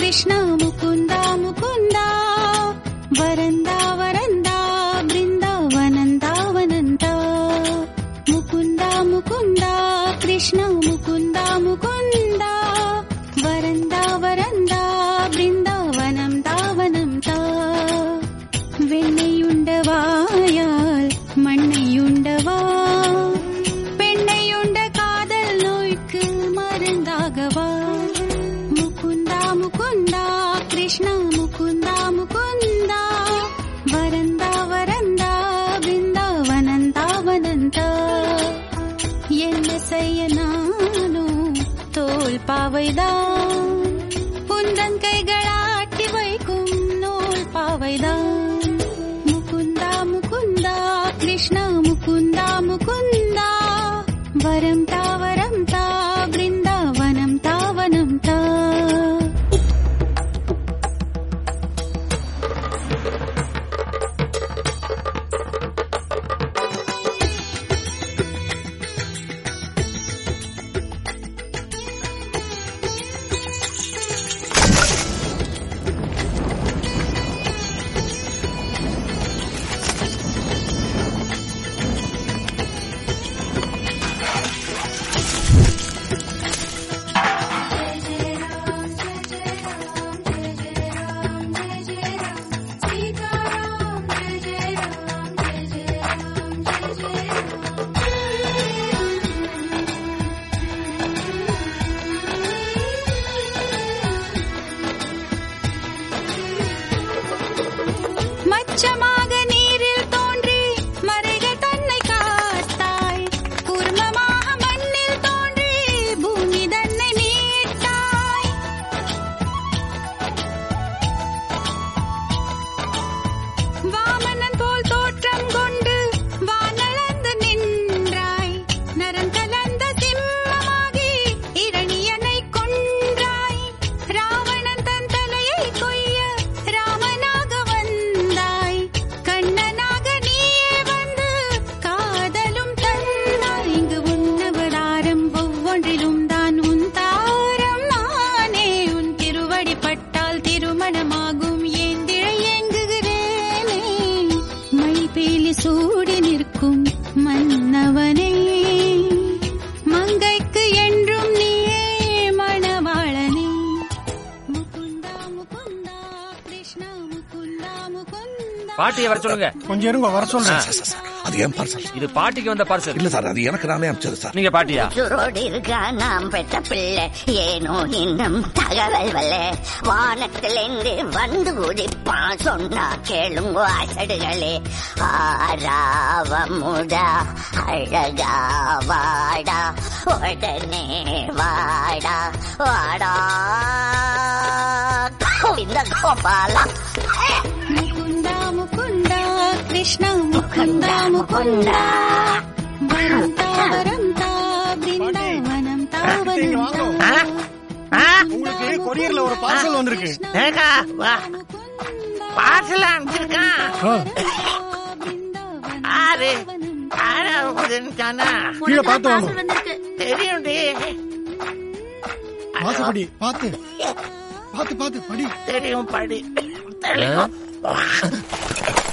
కృష్ణ ముకుంద ముకుంద వరంద వరంద బృందావనందావనంద ముకుంద ముకుంద కృష్ణ ముకుంద ముకుంద వరంద వరంద బృందావనం దావనం తా வெண்ணையுண்டவாயால் மண்ணையுண்டவா பெண்ணையுண்ட காதல் நோய்க்கு மருந்தாகவா முகுந்தா முகுந்தா கிருஷ்ணா முகுந்தா முகுந்தா வரந்தா வரந்தா பிருந்தாவனந்தா வனந்தா என்ன செய்ய நானும் தோல் பாவைதான் உந்தன் கைகளாட்டி வைக்கும் நூல் பாவைதான் முகுந்தா முகுந்தா கிருஷ்ணா முகுந்தா முகுந்தா வரம் தா வரம் தா பிருந்தாவனம் தாவனம் தா மச்சமாக நீரில் தோன்றி மறைகள் தன்னை காத்தாய் கூர்மமாக மண்ணில் தோன்றி பூமி தன்னை மீட்டாய் வாமனன் போல் தோற்றம் கொண்டு வானளந்து நின்றாய் நரம் கலந்த சிம்மமாகி இரணியனை கொன்றாய் ராவணன் தன் தலையை கொய்ய ராமனாக வந்தாய் கண்ணனாக நீயே வந்து காதலும் தந்தாய் இங்கு உன்னவதாரம் ஒவ்வொன்றிலும் தான் உன் தாரம் நானே உன் திருவடி பட்டால் திருமணமாகும் ஏந்திழை ஏங்குகிறேனே மைபேலி சூடி நிற்கும் மன்னவனே மங்கைக்கு என்றும் நீயே மணவாளனே முகுந்தா முகுந்தா கிருஷ்ணா முகுந்தா முகுந்தா பாட்டியை வர சொல்லுங்க கொஞ்சம் இருங்க வர சொல்றேன் சார், சார், சார், அது ஏன் பார்சல் இது பாட்டிக்கு வந்த பார்சல் இல்ல சார் அது எனக்கு நானே அனுப்பிச்சது சார் நீங்க பாட்டியா உசுரோடு இருக்கா நாம் பெற்ற பிள்ளை ஏனோ இன்னும் தகவல் வல்ல வானத்திலிருந்து வந்து குதிப்பான் சொன்னா கேளுங்க அசடுகளே ஆராவமுடா அழகா வாடா உடனே வாடா வாடா இந்த கோபாலா முகுந்தா முகுந்தா கிருஷ்ணா முகுந்தா முகுந்தா வரம் தா வரம் தா பிருந்தாவனம் தாவனம் தா உங்களுக்கு கொரியர்ல ஒரு பார்சல் வந்திருக்கு பார்சல் அனுப்பிச்சிருக்கான் ஆ, ஆறு ஆறாவது தானா கீழே பார்த்து வாங்க தெரியும் வாசப்படி பார்த்து பார்த்து பார்த்து படி தெரியும் படி தெரியும்